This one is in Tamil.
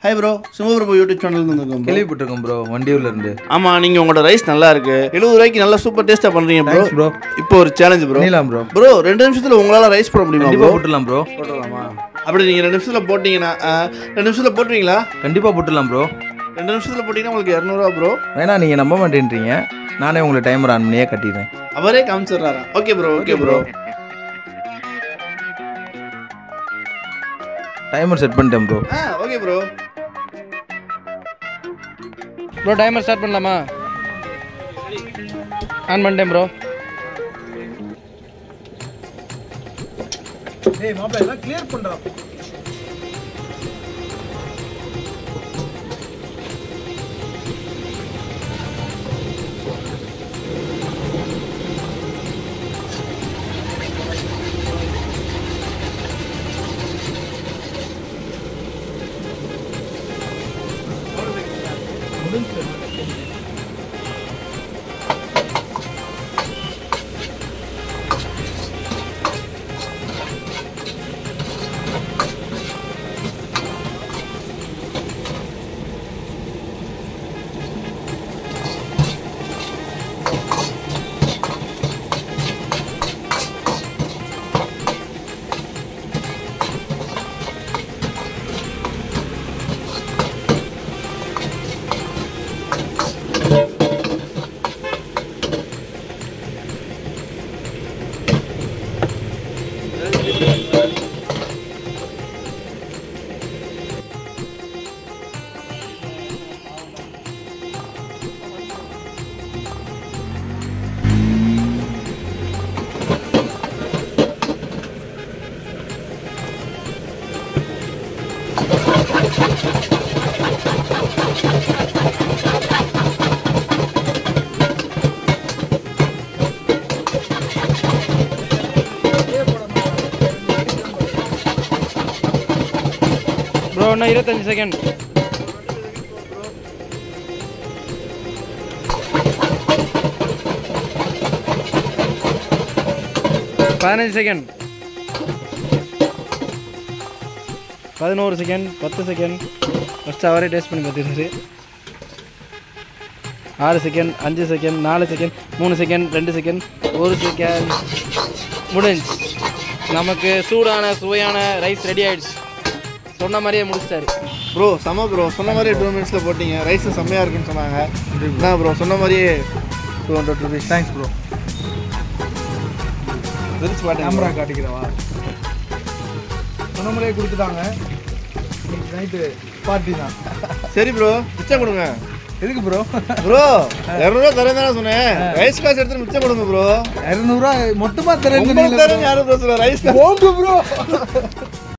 Hi bro Sivaprabhu YouTube channel வந்துருக்கோம் ப்ரோ கேள்விப்பட்டிருக்கோம் ப்ரோ வண்டியூர்ல இருந்து ஆமாம் நீங்கள் உங்களோட ரைஸ் நல்லா இருக்கு எழுபது ரூபாய்க்கு நல்லா சூப்பர் டேஸ்ட்டாக பண்ணுறீங்க ப்ரோ Thanks bro. இப்போ ஒரு சேலஞ்ச் ப்ரோ பண்ணிடலாம் ப்ரோ ப்ரோ ரெண்டு நிமிஷத்தில் உங்களால் ரைஸ் போட முடியுமா கண்டிப்பா ப்ரோ போட்டுடலாம் ப்ரோ போட்டுடலாமா அப்படி நீங்கள் ரெண்டு நிமிஷத்தில் போட்டிங்கன்னா ஆ, ரெண்டு நிமிஷத்தில் போட்டுருவீங்களா கண்டிப்பா போட்டுடலாம் ப்ரோ ரெண்டு நிமிஷத்தில் போட்டிங்கன்னா உங்களுக்கு இரநூறுவா ப்ரோ வேணா நீங்க நம்ப மாட்டேன்றீங்க நானே உங்களுக்கு டைமர் ஆன் பண்ணியே கட்டிடுறேன் அவரே காமிச்சிடுறாரா okay bro okay bro timer set பண்ணிட்டேன் ப்ரோ ஆ okay bro bro timer start பண்ணலாமா ஆன் பண்ணிட்டேன் ப்ரோ ஏய் மாப்பிள்ள எல்லாம் கிளியர் பண்றா ப்ரோ இன்னும் இருபத்தஞ்சு செகண்ட் பதினஞ்சு செகண்ட் பதினோரு செகண்ட் பத்து செகண்ட் ஃபஸ்ட்டு அவரே டேஸ்ட் பண்ணி பார்த்துருக்காரு ஆறு செகண்ட் அஞ்சு செகண்ட் நாலு செகண்ட் மூணு செகண்ட் ரெண்டு செகண்ட் ஒரு செகண்ட் முடிஞ்சு நமக்கு சூடான சுவையான ரைஸ் ரெடி ஆயிடுச்சு சொன்ன மாதிரியே முடிச்சிட்டாரு ப்ரோ செம ப்ரோ சொன்ன மாதிரியே டூ மினிட்ஸில் போட்டீங்க ரைஸ் செம்மையாக இருக்குன்னு சொன்னாங்க என்ன ப்ரோ சொன்ன மாதிரியே two hundred rupees thanks bro பிரிச்சு கேமரா பாட்டேன் காட்டிக்கிறவா சொன்ன முறையே கொடுத்துட்டாங்க நைட்டு பார்ட்டி தான் சரி ப்ரோ மிச்சம் கொடுங்க எதுக்கு ப்ரோ ப்ரோ இரநூறுவா தரேன் தானே சொன்னேன் ரைஸ் காசு எடுத்து மிச்சம் கொடுங்க ப்ரோ இரநூறுவா மொத்தமாக உங்களுக்கு தரேன் தரேன் யாரும் ப்ரோ சொல்ல ரைஸ் போங்க ப்ரோ